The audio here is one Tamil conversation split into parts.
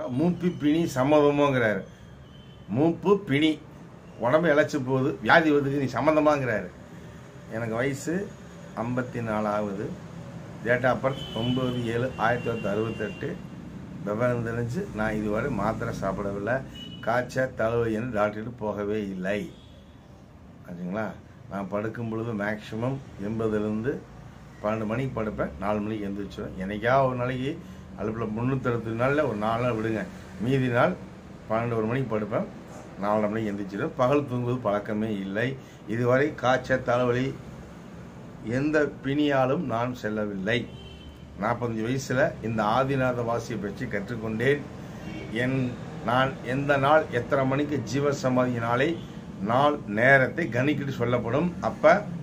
மூப்பு பிணி சம்மதமோங்கிறாரு மூப்பு பிணி உடம்பு இழைச்சி போகுது வியாதி வருதுக்கு நீ சம்மந்தமாங்கிறாரு எனக்கு வயசு ஐம்பத்தி நாலு ஆகுது டேட் ஆஃப் பர்த் ஒம்பது ஏழு ஆயிரத்தி தொள்ளாயிரத்தி அறுபத்தெட்டு விவரம் தெரிஞ்சு நான் இதுவரை மாத்திரை சாப்பிடவில்லை காய்ச்சல் தலைவலின்னு டாக்டர்கிட்ட போகவே இல்லை ஆச்சுங்களா நான் படுக்கும் பொழுது மேக்ஸிமம் எண்பதுலேருந்து பன்னெண்டு மணிக்கு படுப்பேன் நாலு மணிக்கு எழுந்திரிச்சிடும் என்னைக்கா ஒரு நாளைக்கு அழுப்பில் முந்நூற்றறுபது நாளில் ஒரு நாலு நாள் விடுங்க மீதி நாள் பன்னெண்டு ஒரு மணிக்கு படுப்பேன் நாலரை மணிக்கு எந்திரிச்சிடும் பகல் தூங்குவது பழக்கமே இல்லை இதுவரை காய்ச்சல் தலைவலி எந்த பிணியாலும் நான் செல்லவில்லை நாற்பத்தஞ்சு வயசில் இந்த ஆதிநாத வாசியை பற்றி கற்றுக்கொண்டேன் என் நான் எந்த நாள் எத்தனை மணிக்கு ஜீவ சமாதி நாளை நாள் நேரத்தை கணிக்கிட்டு சொல்லப்படும் அப்ப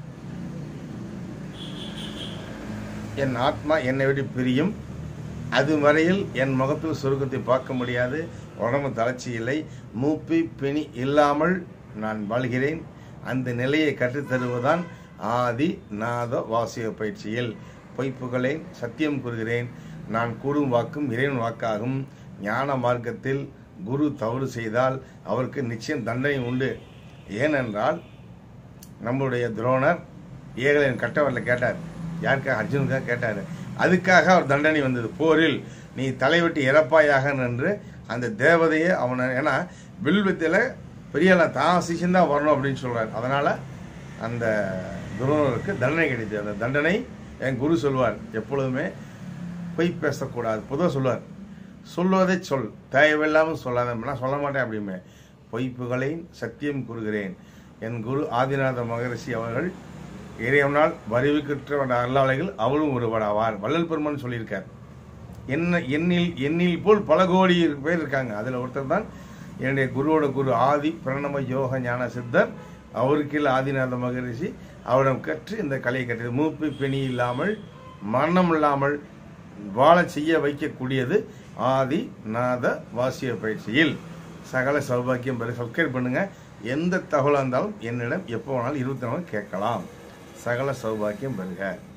என் ஆத்மா என்னை விட்டு பிரியும் அது வரையில் என் முகத்தில் சுருக்கத்தை பார்க்க முடியாது உடம்பு தளர்ச்சி இல்லை மூப்பி பிணி இல்லாமல் நான் வாழ்கிறேன் அந்த நிலையை கற்றுத்தருவதுதான் ஆதி நாத வாசிய பயிற்சியில் பொய்ப்புகளை சத்தியம் கூறுகிறேன் நான் கூறும் வாக்கும் இறைவன் வாக்காகும் ஞான மார்க்கத்தில் குரு தவறு செய்தால் அவருக்கு நிச்சயம் தண்டனை உண்டு ஏனென்றால் நம்முடைய துரோணர் ஏகலைவன் கட்டவரில் கேட்டார் யாருக்காக அர்ஜுனுக்காக கேட்டார் அதுக்காக அவர் தண்டனை வந்தது போரில் நீ தலைவெட்டி இறப்பாயாக என்று அந்த தேவதையை அவனை ஏன்னா வில்வித்தில் பெரிய தான் சிஷன் தான் வரணும் அப்படின்னு சொல்றார் அதனால அந்த துரோணருக்கு தண்டனை கிடைத்தது அந்த தண்டனை என் குரு சொல்வார் எப்பொழுதுமே பொய் பேசக்கூடாது பொதுவாக சொல்லுவார் சொல்வதை சொல் தேவையில்லாமல் சொல்லாத நான் சொல்ல மாட்டேன் அப்படிமே பொய்ப்புகளை சத்தியம் கூறுகிறேன் என் குரு ஆதிநாத மகரிஷி அவர்கள் இறைவனால் வருவிக்கின்ற அல்லாளைகள் அவளும் ஒருவராவார் வள்ளல் பெருமான் சொல்லியிருக்கார் என்ன எண்ணில் எண்ணில் போல் பல கோடி பேர் இருக்காங்க அதில் ஒருத்தர் தான் என்னுடைய குருவோட குரு ஆதி பிரணம யோக ஞான சித்தர் அவருக்கில் ஆதிநாத மகரிஷி அவரிடம் கற்று இந்த கலையை கற்றது மூப்பு பிணி இல்லாமல் மரணம் இல்லாமல் வாழ செய்ய வைக்கக்கூடியது ஆதி நாத வாசிய பயிற்சியில் சகல சௌபாக்கியம் பெற சப்ஸ்கிரைப் பண்ணுங்க எந்த தகவலாக இருந்தாலும் என்னிடம் எப்போ வேணாலும் இருபத்தி நாலு கேட்கலாம் சகல சௌபாக்கியம் பெறுக